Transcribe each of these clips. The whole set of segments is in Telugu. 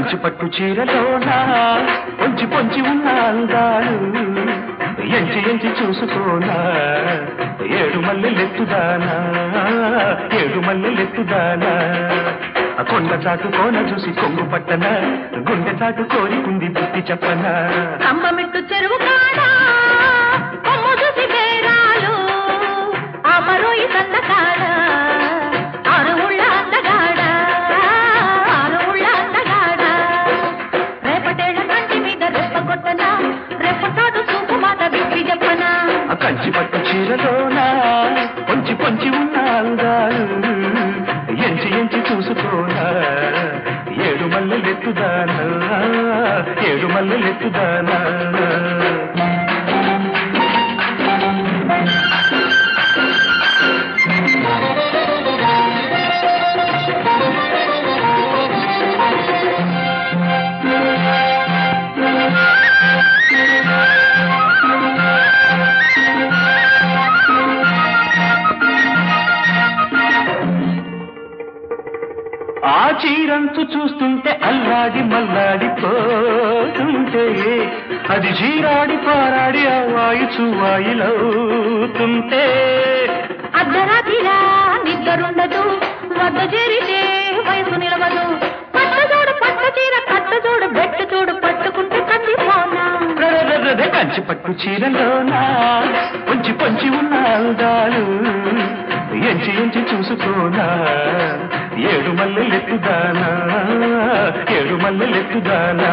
కంచి పట్టు చీరలోన పొంచి పొంచి ఉన్న అందాలు ఎంచి ఎంచి చూసుకోనా ఏడు మల్లెలెత్తుదానా ఏడు మల్లెలెత్తుదానా ఆ కొండ చాటు కోన చూసి కొంగు పట్టన గుండె చాటు కోరికుంది బుద్ధి చెప్పనా కంబమిట్టు చెరువు కాడ కొమ్ము చూసి బేరాలు అమరోయి సందకాడ ఆరు ఉళ్ళ అందగాడ ఆరు ఉళ్ళ అందగాడ రేపటేళ్ళ కంటి మీద రెప్ప కొట్టన రెప్పటాడు చూపు మాట విప్పి చెప్పనా ఆ కంచి పట్టు చీరలోన పొంచి పొంచి ఉన్న అందాలు ఎంచి ఎంచి చూసుకోనా ఏడు మల్లెలెత్తుదానా ఏడు మల్లెలెత్తుదానా ఆ చీరంచు చూస్తుంటే అల్లాడి మల్లాడిపోతుంటే అది చీరాడి పారాడి అవాయి చువాయిలవుతుంటే అర్ధరాత్రిలా నిద్రుండదు వద్ద చేరితే వయసు నిలవదు పట్ట చూడు పట్ట చీర కట్ట చూడు బెట్టు చూడు పట్టుకుంటే కట్టిపోనా రరరరర కంచి పట్టు చీరలోనా పొంచి పొంచి ఉన్న అందాలు ఎంచి ఎంచి చూసుకోనా ఏడు మల్లెలెత్తుదానా ఏడు మల్లెలెత్తుదానా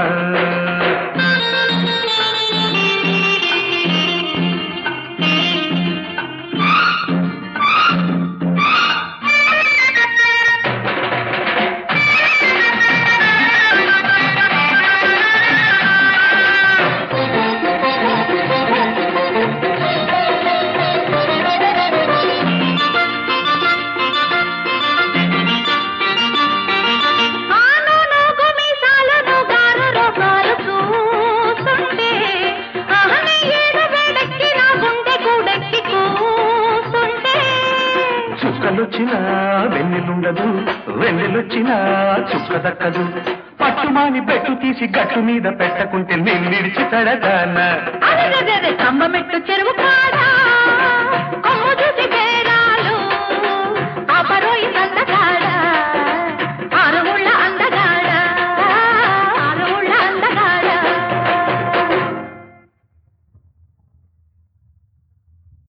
ఆను నూగు మీసాలను గారు రోగాలు చూస్తుంటే ఆహనే ఏడు వేడెక్కి నా గుండె కూడెక్కి కూస్తుంటే చుక్కలొచ్చినా వెన్నెలుండదు వెన్నెలొచ్చినా చుక్క దక్కదు పట్టుమాని పెట్టు తీసి గట్టు మీద పెట్టకుంటే నేను విడిచి తడదానా అదే కంబమెట్టు చెరువు కాడ